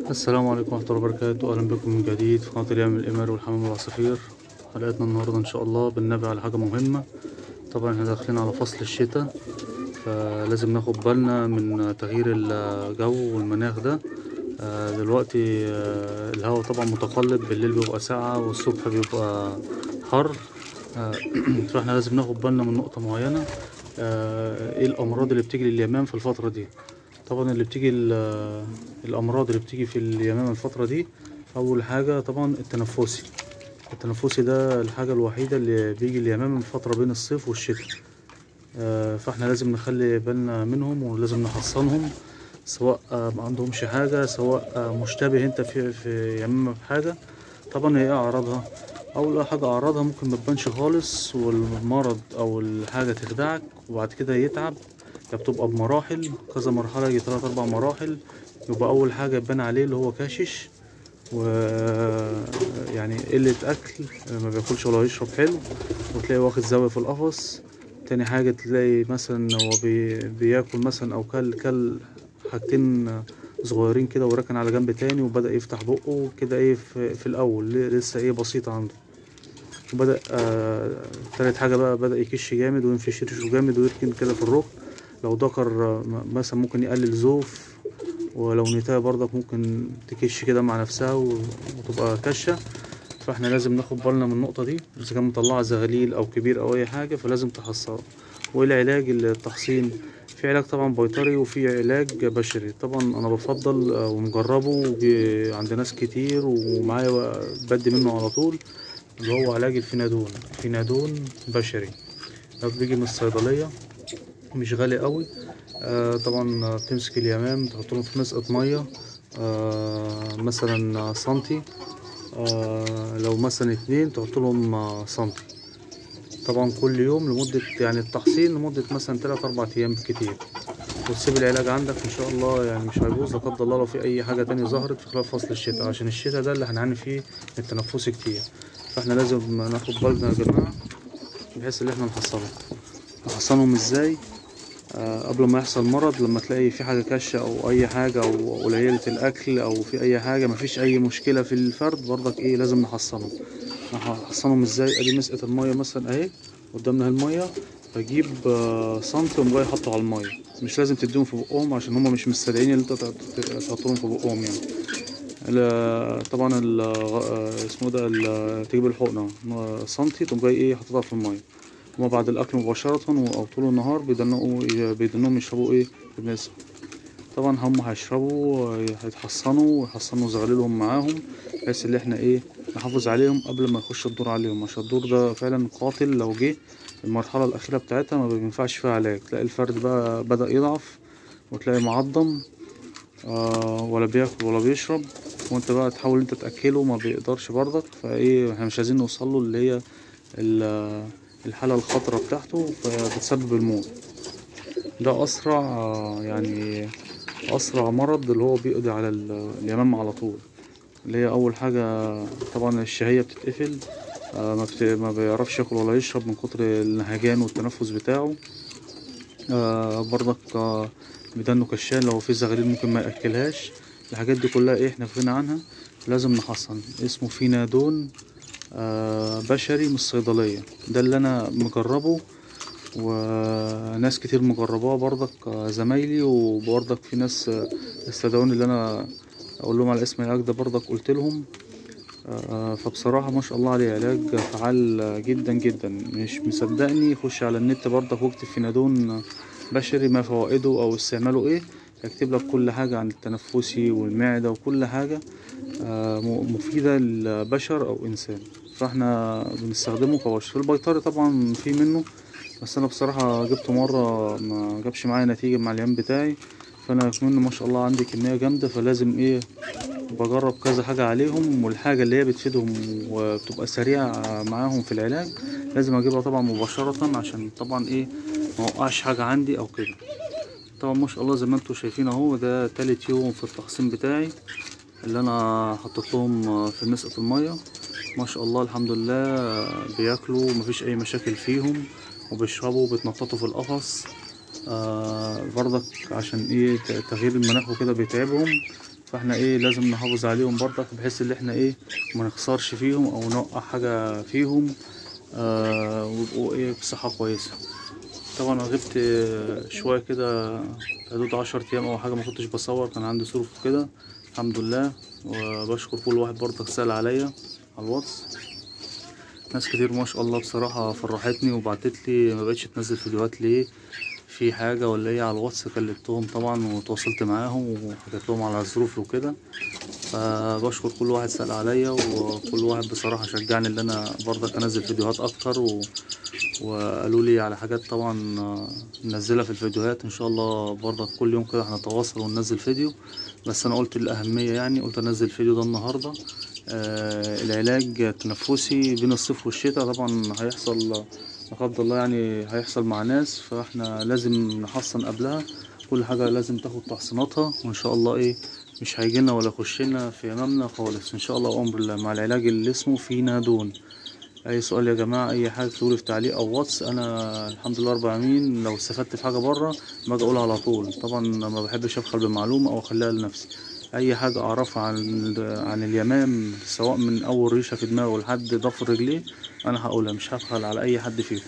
السلام عليكم ورحمة الله وبركاته أهلا بكم من جديد في قناة اليوم الإمر والحمام والعصافير حلقتنا النهاردة إن شاء الله بننبه على حاجة مهمة طبعا احنا داخلين على فصل الشتاء فلازم ناخد بالنا من تغيير الجو والمناخ ده آه، دلوقتي آه، الهواء طبعا متقلب بالليل بيبقى ساقعة والصبح بيبقى حر آه، فاحنا لازم ناخد بالنا من نقطة معينة آه، ايه الأمراض اللي بتيجي لليمام في الفترة دي طبعا اللي بتيجي ال- الامراض اللي بتيجي في اليمامة الفترة دي اول حاجة طبعا التنفسي التنفسي ده الحاجة الوحيدة اللي بيجي اليمامة في فترة بين الصيف والشتاء آه، فاحنا لازم نخلي بالنا منهم ولازم نحصنهم سواء آه، ما عندهمش حاجة سواء آه، مشتبه انت في في يمامة بحاجة طبعا هي ايه اعراضها اول حاجة اعراضها ممكن ما تبانش خالص والمرض او الحاجة تخدعك وبعد كده يتعب هي بتبقى بمراحل كذا مرحلة يجي تلات أربع مراحل يبقى أول حاجة يبان عليه اللي هو كاشش و يعني قلة أكل ما بياكلش ولا يشرب حلو وتلاقي واخد زاوية في القفص تاني حاجة تلاقي مثلا هو بي... بياكل مثلا أو كل كل حاجتين صغيرين كده وراكن على جنب تاني وبدأ يفتح بقه كده ايه في, في الأول لسه ايه بسيطة عنده وبدأ آه تالت حاجة بقى بدأ يكش جامد وينفش ريشه جامد ويركن كده في الركن لو ذكر آه، م- مثلا ممكن يقلل زوف ولو نتاية برضك ممكن تكش كده مع نفسها و- وتبقى كشة فاحنا لازم ناخد بالنا من النقطة دي إذا كان مطلعة زغليل أو كبير أو أي حاجة فلازم تحصرها والعلاج التحصين في علاج طبعا بيطري وفي علاج بشري طبعا أنا بفضل آه، ومجربه وبي- عند ناس كتير ومعايا بدي منه على طول اللي هو علاج الفينادون فينادون بشري ده بيجي من الصيدلية مش غالي قوي آه طبعا آه، بتمسك اليمام تحط لهم في مسقة مية آه مثلا سنتي آه لو مثلا اتنين تحط لهم آه، سنتي طبعا كل يوم لمدة يعني التحصين لمدة مثلا تلات أربع أيام بالكتير وتسيب العلاج عندك إن شاء الله يعني مش هيبوظ لا قدر الله لو في أي حاجة تانية ظهرت في خلال فصل الشتاء عشان الشتاء ده اللي هنعاني فيه من التنفس كتير فاحنا لازم ناخد بالنا يا جماعة بحيث إن احنا نحصنهم نحصنهم ازاي آه قبل ما يحصل مرض لما تلاقي في حاجة كشة أو أي حاجة أو قليلة الأكل أو في أي حاجة مفيش أي مشكلة في الفرد برضك إيه لازم نحصنهم نحصنهم ازاي أدي مسقة المية مثلا أهي قدامنا المية بجيب آه، سنتي وأقوم جاي حاطه على المية مش لازم تديهم في بقهم عشان هما مش مستدعين اللي انت تحطهم في بقهم يعني ال- طبعا ال- آه، اسمه ده ال- تجيب الحقنة آه، سنتي تقوم جاي ايه حاططها في المية هما بعد الأكل مباشرة أو طول النهار بيدنقوا بيدنهم يشربوا ايه بالنسبة طبعا هم هيشربوا هيتحصنوا ويحصنوا زغللهم معاهم بحيث ان احنا ايه نحافظ عليهم قبل ما يخش الدور عليهم عشان الدور ده فعلا قاتل لو جه المرحلة الأخيرة بتاعتها ما بينفعش فيها علاج تلاقي الفرد بقى بدأ يضعف وتلاقي معضم آه ولا بياكل ولا بيشرب وانت بقى تحاول انت تأكله ما بيقدرش برضك فايه احنا مش عايزين نوصل له اللي هي ال- الحالة الخطرة بتاعته فبتسبب الموت ده أسرع آه، يعني أسرع مرض اللي هو بيقضي على ال- اليمام على طول اللي هي أول حاجة طبعا الشهية بتتقفل آه، ما, بت... ما بيعرفش ياكل ولا يشرب من كتر النهجان والتنفس بتاعه آه برضك آه بدنه كشان لو في زغاليل ممكن ما ياكلهاش الحاجات دي كلها ايه احنا في غنى عنها لازم نحصن اسمه فينادون آه بشري من الصيدليه ده اللي انا مجربه وناس كتير مجرباه برضك آه، زمايلي وبرضك في ناس آه، استدعوني اللي انا اقول لهم على اسم العلاج ده برضك قلت لهم آه، فبصراحة ما شاء الله عليه علاج فعال جدا جدا مش مصدقني خش على النت برضك واكتب فينادون بشري ما فوائده او استعماله ايه يكتب لك كل حاجة عن التنفسي والمعدة وكل حاجة آه، م- مفيدة للبشر او انسان فاحنا بنستخدمه كبشر البيطري طبعا في منه بس انا بصراحة جبته مرة ما جابش معايا نتيجة مع اليوم بتاعي فانا منه ما شاء الله عندي كمية جامدة فلازم ايه بجرب كذا حاجة عليهم والحاجة اللي هي بتفيدهم وبتبقى سريعة معاهم في العلاج لازم اجيبها طبعا مباشرة عشان طبعا ايه ما اوقعش حاجة عندي او كده طبعا ما شاء الله زي ما انتم شايفين اهو ده تالت يوم في التحصين بتاعي اللي انا حطيت لهم في مسقة المية ما شاء الله الحمد لله بياكلوا مفيش اي مشاكل فيهم وبيشربوا وبيتنططوا في القفص آه برضك عشان ايه ت- تغيير المناخ وكده بيتعبهم فاحنا ايه لازم نحافظ عليهم برضك بحيث ان احنا ايه ما نخسرش فيهم او نوقع حاجة فيهم آه ويبقوا ايه بصحة كويسة طبعا انا غبت آه، شوية كده حدود عشر ايام او حاجة ما كنتش بصور كان عندي ظروف كده الحمد لله وبشكر كل واحد برضك سأل عليا على الواتس ناس كتير ما شاء الله بصراحة فرحتني وبعتت لي ما بقتش تنزل فيديوهات ليه في حاجة ولا ايه على الواتس كلمتهم طبعا وتواصلت معاهم وحكيت لهم على ظروفي وكده فبشكر كل واحد سأل عليا وكل واحد بصراحة شجعني ان انا برضك انزل فيديوهات اكتر و... وقالوا لي على حاجات طبعا آه، ننزلها في الفيديوهات ان شاء الله برضك كل يوم كده هنتواصل وننزل فيديو بس انا قلت الاهمية يعني قلت انزل فيديو ده النهاردة آه العلاج التنفسي بين الصيف والشتاء طبعا هيحصل لا قدر الله يعني هيحصل مع ناس فاحنا لازم نحصن قبلها كل حاجة لازم تاخد تحصيناتها وان شاء الله ايه مش هيجيلنا ولا يخشلنا في امامنا خالص ان شاء الله امر الله مع العلاج اللي اسمه فينادون اي سؤال يا جماعه اي حاجه تقولي في تعليق او واتس انا الحمد لله رب العالمين لو استفدت في حاجه بره باجي اقولها على طول طبعا ما بحبش ابخل بمعلومه او اخليها لنفسي اي حاجه اعرفها عن عن اليمام سواء من اول ريشه في دماغه لحد ضفر رجليه انا هقولها مش هبخل على اي حد فيكم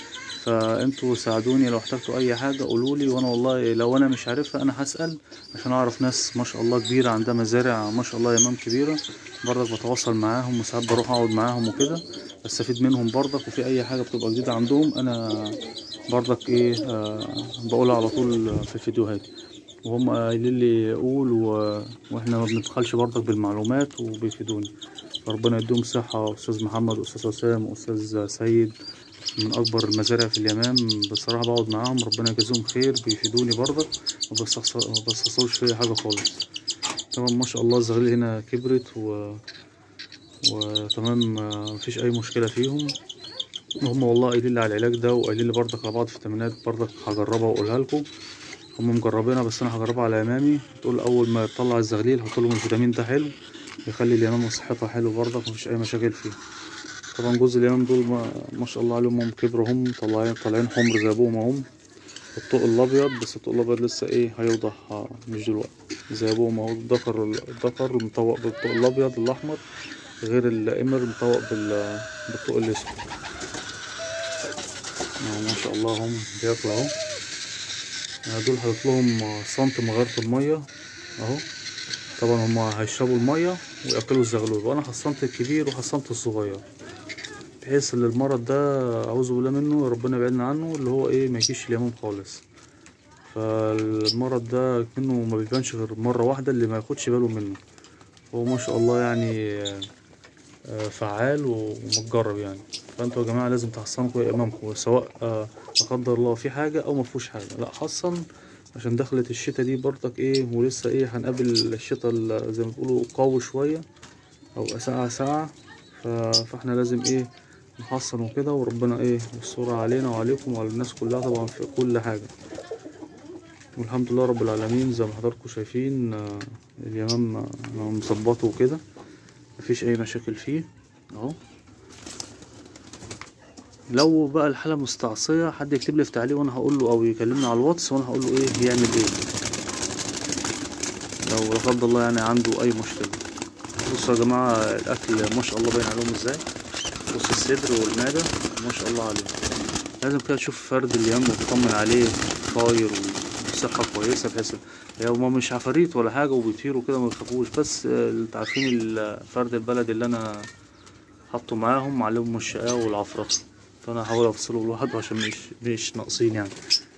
فانتوا ساعدوني لو احتجتوا اي حاجه قولوا لي وانا والله لو انا مش عارفها انا هسال عشان اعرف ناس ما شاء الله كبيره عندها مزارع ما شاء الله يمام كبيره برضك بتواصل معاهم وساعات بروح اقعد معاهم وكده بستفيد منهم برضك وفي اي حاجه بتبقى جديده عندهم انا برضك ايه آه بقولها على طول في الفيديوهات وهم قايلين لي قول و... واحنا ما بنبخلش برضك بالمعلومات وبيفيدوني فربنا يديهم صحة أستاذ محمد وأستاذ حسام وأستاذ سيد من أكبر المزارع في اليمام بصراحة بقعد معاهم ربنا يجازيهم خير بيفيدوني برضك ما بستخسروش فيا حاجة خالص طبعا ما شاء الله الزغاليل هنا كبرت و... وتمام مفيش أي مشكلة فيهم هم والله قايلين لي على العلاج ده وقايلين لي برضك على بعض فيتامينات برضك هجربها واقولها لكم هم مجربينها بس انا هجربها على يمامي تقول اول ما يطلع الزغليل حط لهم الفيتامين ده حلو يخلي اليمامه صحتها حلو برضك مفيش اي مشاكل فيه طبعا جوز اليمام دول ما, ما شاء الله عليهم هم كبروا هم طالعين طالعين حمر زي ابوهم اهم الطوق الابيض بس الطوق الابيض لسه ايه هيوضح مش دلوقتي زي ابوهم اهو الذكر الذكر مطوق بالطوق الابيض الاحمر غير الامر مطوق بال بالطوق الاسود ما شاء الله هم بياكلوا اهو دول حاطط لهم سنت مغيرة المية اهو طبعا هما هيشربوا المية وياكلوا الزغلول وانا حصنت الكبير وحصنت الصغير بحيث ان المرض ده اعوذ بالله منه ربنا يبعدنا عنه اللي هو ايه ما يجيش اليمام خالص فالمرض ده منه ما بيبانش غير مرة واحدة اللي ما ياخدش باله منه هو ما شاء الله يعني فعال ومتجرب يعني فانتوا يا جماعه لازم تحصنوا كويس امامكم سواء لا قدر الله في حاجه او ما فيهوش حاجه لا حصن عشان دخلت الشتا دي برضك ايه ولسه ايه هنقابل الشتا زي ما بيقولوا قوي شويه او ساعه ساعه فاحنا لازم ايه نحصن وكده وربنا ايه يستر علينا وعليكم وعلى الناس كلها طبعا في كل حاجه والحمد لله رب العالمين زي ما حضراتكم شايفين اليمام مظبطه وكده مفيش اي مشاكل فيه اهو لو بقى الحاله مستعصيه حد يكتب لي في تعليق وانا هقول له او يكلمني على الواتس وانا هقول له ايه يعمل ايه لو لا قدر الله يعني عنده اي مشكله بصوا يا جماعه الاكل ما شاء الله باين عليهم ازاي بص الصدر والمعده ما شاء الله عليهم لازم كده تشوف فرد اليوم وتطمن عليه طاير وصحه كويسه بحيث هما مش عفاريت ولا حاجه وبيطيروا كده ما يخافوش بس انتوا عارفين الفرد البلد اللي انا حاطه معاهم معلمهم الشقاوة والعفرطه فانا هحاول افصله لوحده عشان مش مش ناقصين يعني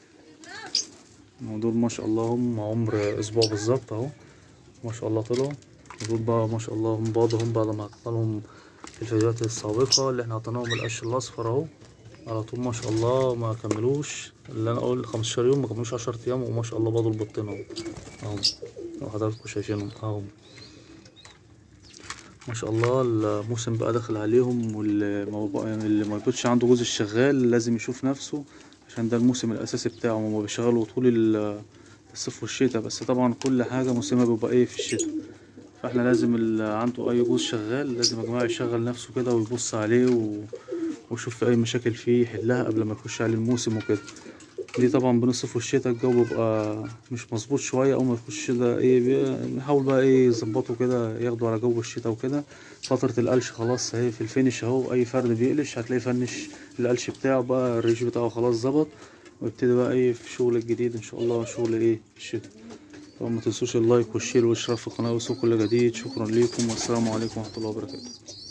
دول ما شاء الله هم عمر اسبوع بالظبط اهو ما شاء الله طلعوا دول بقى ما شاء الله هم باضوا هم بعد ما حطينا لهم في الفيديوهات السابقة اللي احنا حطيناهم القش الاصفر اهو على طول ما شاء الله ما كملوش اللي انا اقول 15 يوم ما كملوش 10 ايام وما شاء الله باضوا البطين اهو اهو لو حضراتكم شايفينهم اهو ما شاء الله الموسم بقى داخل عليهم واللي ما بقى يعني اللي ما يكونش عنده جوز الشغال لازم يشوف نفسه عشان ده الموسم الاساسي بتاعه هما بيشتغلوا طول الصيف والشتاء بس طبعا كل حاجه موسمها بيبقى ايه في الشتاء فاحنا لازم اللي عنده اي جوز شغال لازم يا جماعه يشغل نفسه كده ويبص عليه و... ويشوف في اي مشاكل فيه يحلها قبل ما يخش عليه الموسم وكده دي طبعا بنصف الشتاء الجو بيبقى مش مظبوط شوية أول ما يخش ده ايه بي- نحاول بقى ايه يظبطوا كده ياخدوا على جو الشتاء وكده فترة القلش خلاص اهي في الفينش اهو أي فرد بيقلش هتلاقيه فنش القلش بتاعه بقى الريش بتاعه خلاص ظبط ويبتدي بقى ايه في شغل الجديد ان شاء الله شغل ايه الشتاء طبعا ما تنسوش اللايك والشير والاشتراك في القناة وصول كل جديد شكرا ليكم والسلام عليكم ورحمة الله وبركاته